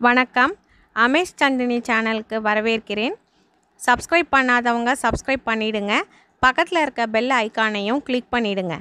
வணக்கம் அமேஷ் சந்தினி சேனலுக்கு வரவேற்கிறேன் சப்ஸ்கிரைப் பண்ணாதவங்க சப்ஸ்கிரைப் பண்ணிடுங்க பக்கத்தில் இருக்க பெல் ஐக்கானையும் கிளிக் பண்ணிடுங்க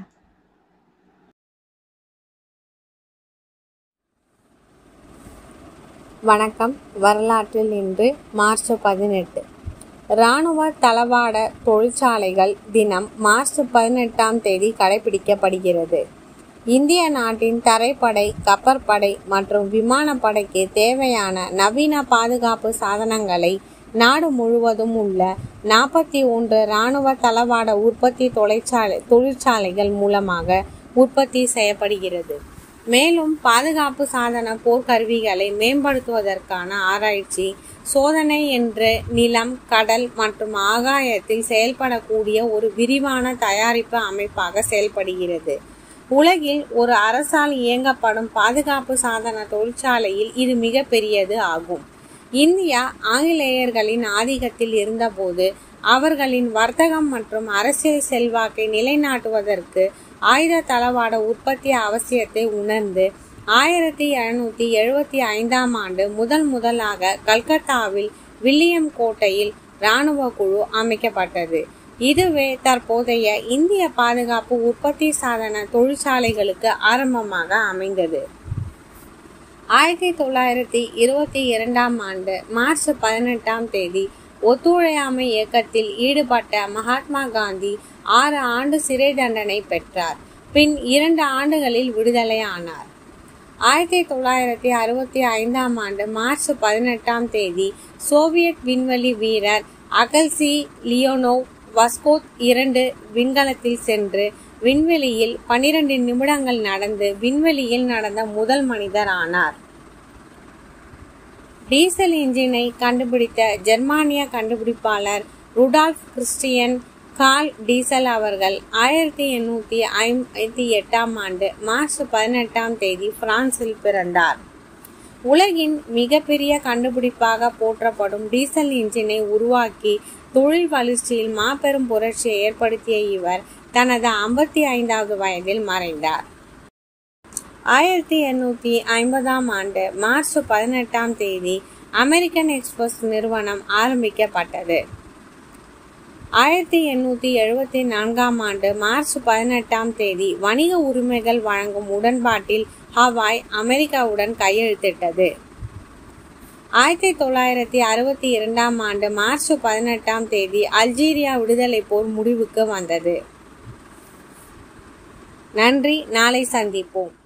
வணக்கம் வரலாற்றில் இன்று மார்ச் பதினெட்டு இராணுவ தளவாட தொழிற்சாலைகள் தினம் மார்ச் பதினெட்டாம் தேதி கடைபிடிக்கப்படுகிறது இந்திய நாட்டின் தரைப்படை கப்பற்படை மற்றும் விமானப்படைக்கு தேவையான நவீன பாதுகாப்பு சாதனங்களை நாடு முழுவதும் உள்ள நாற்பத்தி ஒன்று இராணுவ தளவாட உற்பத்தி தொழிற்சாலை தொழிற்சாலைகள் மூலமாக உற்பத்தி செய்யப்படுகிறது மேலும் பாதுகாப்பு சாதன போர்க்கருவிகளை மேம்படுத்துவதற்கான ஆராய்ச்சி சோதனை என்று நிலம் கடல் மற்றும் ஆகாயத்தில் செயல்படக்கூடிய ஒரு விரிவான தயாரிப்பு அமைப்பாக செயல்படுகிறது உலகில் ஒரு அரசால் இயங்கப்படும் பாதுகாப்பு சாதன தொழிற்சாலையில் இது மிக பெரியது ஆகும் இந்தியா ஆங்கிலேயர்களின் ஆதிக்கத்தில் இருந்தபோது அவர்களின் வர்த்தகம் மற்றும் அரசியல் செல்வாக்கை நிலைநாட்டுவதற்கு ஆயுத தளவாட உற்பத்தி அவசியத்தை உணர்ந்து ஆயிரத்தி எழுநூத்தி எழுபத்தி ஐந்தாம் ஆண்டு முதல் முதலாக கல்கத்தாவில் வில்லியம் கோட்டையில் இராணுவ குழு அமைக்கப்பட்டது இதுவே தற்போதைய இந்திய பாதுகாப்பு உற்பத்தி சாதன தொழிற்சாலைகளுக்கு ஆரம்பமாக அமைந்தது ஆயிரத்தி தொள்ளாயிரத்தி இருபத்தி இரண்டாம் ஆண்டு மார்ச் பதினெட்டாம் தேதி ஒத்துழையாமை இயக்கத்தில் ஈடுபட்ட மகாத்மா காந்தி ஆறு ஆண்டு சிறை தண்டனை பெற்றார் பின் இரண்டு ஆண்டுகளில் விடுதலை ஆனார் ஆயிரத்தி தொள்ளாயிரத்தி அறுபத்தி ஐந்தாம் ஆண்டு மார்ச் பதினெட்டாம் தேதி சோவியத் விண்வெளி வீரர் அகல்சி லியோனோவ் வஸ்கோத் இரண்டு விண்கலத்தில் சென்று விண்வெளியில் பனிரெண்டு நிமிடங்கள் நடந்து விண்வெளியில் நடந்த முதல் மனிதர் ஆனார் டீசல் இன்ஜினை கண்டுபிடித்த ஜெர்மானிய கண்டுபிடிப்பாளர் ருடால்ஃப் கிறிஸ்டியன் கால் டீசல் அவர்கள் ஆயிரத்தி எண்ணூத்தி ஐம்பத்தி எட்டாம் ஆண்டு மார்ச் பதினெட்டாம் தேதி பிரான்சில் பிறந்தார் உலகின் மிகப்பெரிய கண்டுபிடிப்பாக போற்றப்படும் டீசல் இன்ஜினை உருவாக்கி தொழில் வளர்ச்சியில் மாபெரும் புரட்சியை ஏற்படுத்திய இவர் தனது ஐம்பத்தி ஐந்தாவது வயதில் மறைந்தார் ஆயிரத்தி எண்ணூத்தி ஐம்பதாம் ஆண்டு மார்ச் பதினெட்டாம் தேதி அமெரிக்கன் எக்ஸ்பிரஸ் நிறுவனம் ஆரம்பிக்கப்பட்டது ஆயிரத்தி எண்ணூத்தி எழுபத்தி நான்காம் ஆண்டு மார்ச் பதினெட்டாம் தேதி வணிக உரிமைகள் வழங்கும் உடன்பாட்டில் ஹவாய் அமெரிக்காவுடன் கையெழுத்திட்டது ஆயிரத்தி தொள்ளாயிரத்தி அறுபத்தி இரண்டாம் ஆண்டு மார்ச் பதினெட்டாம் தேதி அல்ஜீரியா விடுதலை போர் முடிவுக்கு வந்தது நன்றி நாளை சந்திப்போம்